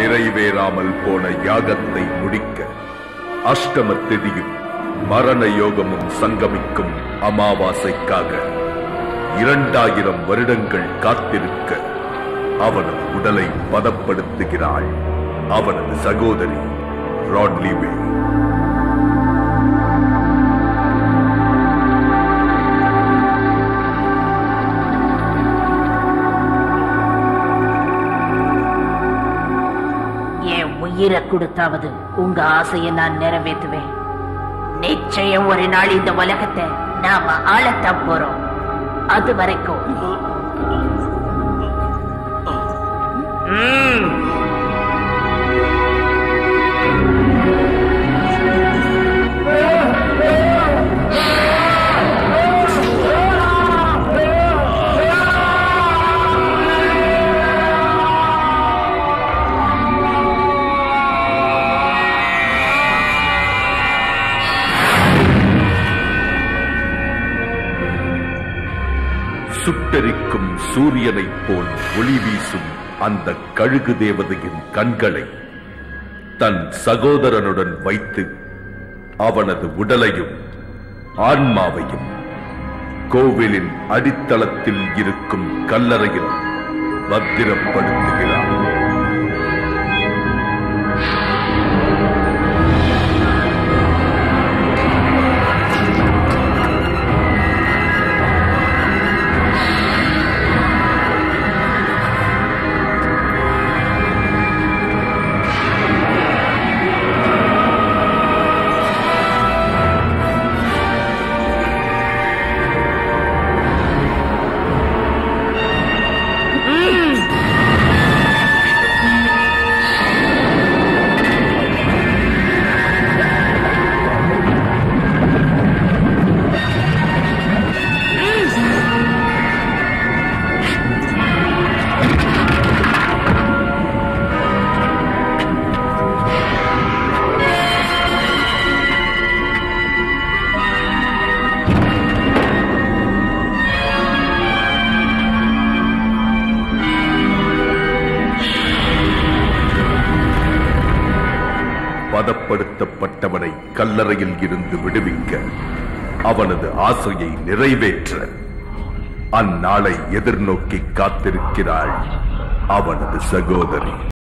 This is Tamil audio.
நிறைவேறாமல் போன யாகத்தை முடிக்க அஷ்டம திதியும் மரண யோகமும் சங்கமிக்கும் அமாவாசைக்காக இரண்டாயிரம் வருடங்கள் காத்திருக்க அவனது உடலை பதப்படுத்துகிறாள் அவனது சகோதரி ராட்லிவே என் உயிரை கொடுத்தாவது உங்க ஆசையை நான் நிறைவேற்றுவேன் நிச்சயம் ஒரு நாள் இந்த உலகத்தை நாம ஆளத்தான் போறோம் அது வரைக்கும் ம். சுட்டெரிக்கும் சூரியனைப் போல் ஒளி வீசும் அந்த கழுகு தேவதையின் கண்களை தன் சகோதரனுடன் வைத்து அவனது உடலையும் ஆன்மாவையும் கோவிலின் அடித்தளத்தில் இருக்கும் கல்லறையில் பத்திரப்படுத்துகிறான் பதப்படுத்தப்பட்டவனை கல்லறையில் இருந்து விடுவிக்க அவனது ஆசையை நிறைவேற்ற அந்நாளை எதிர்நோக்கி காத்திருக்கிறாள் அவனது சகோதரி